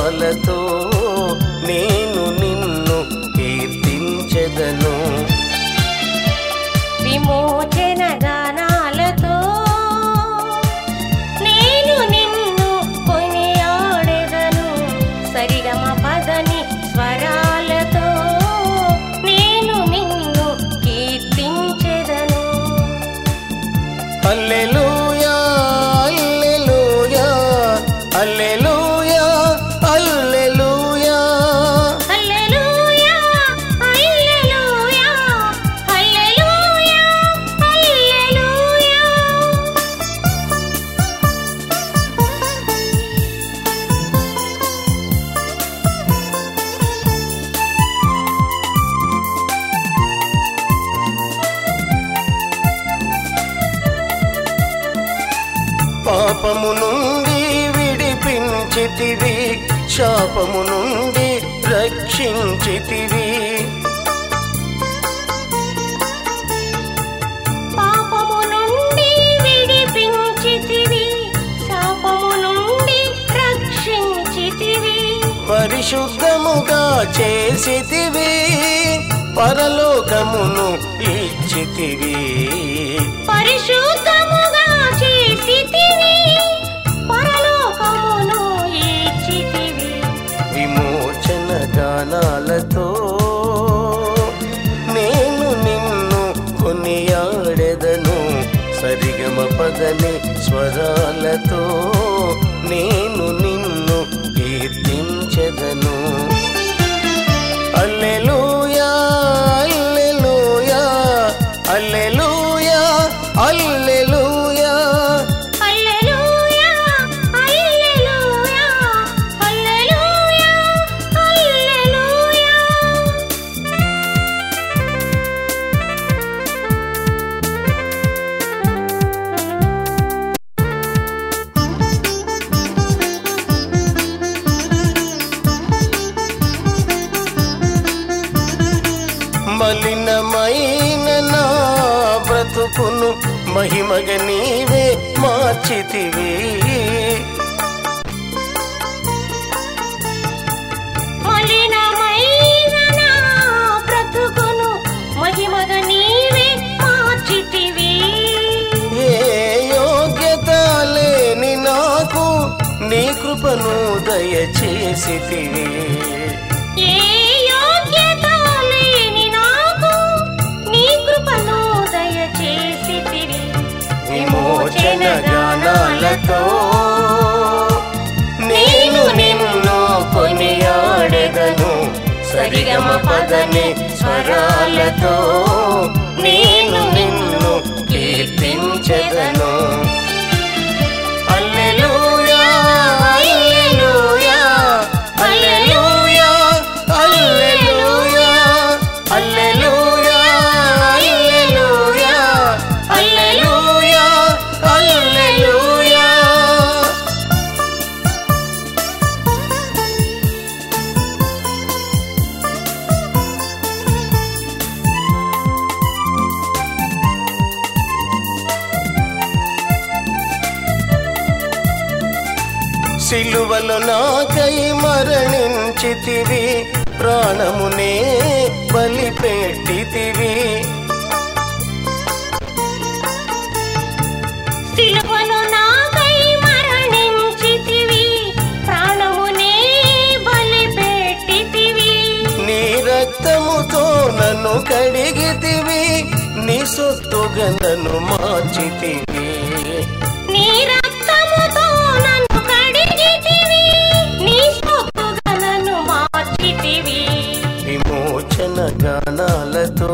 స్వరాలతో నేను నిన్ను కీర్తించెదను విమోచన గానాలతో నేను నిన్ను కొనియాడెదను సరిగమ పదని స్వరాలతో నేను నిన్ను కీర్తించెదను హల్లెలూయా hallelujah hallelujah hallelujah hallelujah hallelujah hallelujah హల్లెలూయా పాపము నుండి విడిపించితివి శాపము నుండి రక్షించితివి పాపము నుండి విడిపించితివి శాపము నుండి రక్షించితివి పరిశుద్ధముగా చేసితివి పరలోకమును ఇచ్చితివి పరిశుద్ధముగా చేసితివి పరలోకమును ఇచ్చితివి విమోచన గానాలతో నేను నిన్ను కొనియాడెదను సరిగమ పదని స్వరాలతో నేను నిన్ను కీర్తించెదను alleluia alleluia alleluia alleluia hallelujah hallelujah hallelujah hallelujah మలినమైన నా బ్రతుకును మహిమగ నీవే మార్చితివి మలినమైన నా బ్రతుకును మహిమగ నీవే మార్చితివి ఏ యోగ్యత లేని నాకు నీ కృపను దయచేసితివి ఏ యోగ్యత లేని నాకు నీ కృపను దయచేసితివి విమోచన గానాలతో నేను నిన్ను కొనియాడెదను సరిగమ పదని స్వరాలతో నేను నిన్ను కీర్తించెదను హల్లెలూయా hallelujah hallelujah hallelujah hallelujah hallelujah hallelujah హల్లెలూయా సిలువలు నాకై మరణించితివి ప్రాణమునే బలిపెట్టితివి సిలువను నాకై మరణించితివి ప్రాణమునే బలిపెట్టితివి నీ రక్తముతో నన్ను కడిగితివి నీ సొత్తుగా నన్ను మార్చితివి నీ రక్తముతో నన్ను కడిగితివి నీ సొత్తుగా నన్ను మార్చితివి విమోచన గానాలతో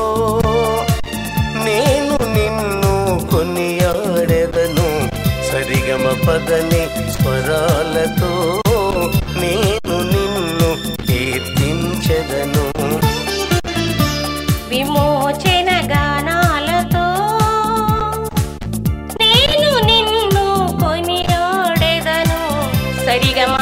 నేను నిన్ను కొనియాడెదను సరిగమ పదని స్వరాలతో నేను నిన్ను కీర్తించెదను విమోచన గానాలతో నేను నిన్ను కొనియాడెదను సరిగమ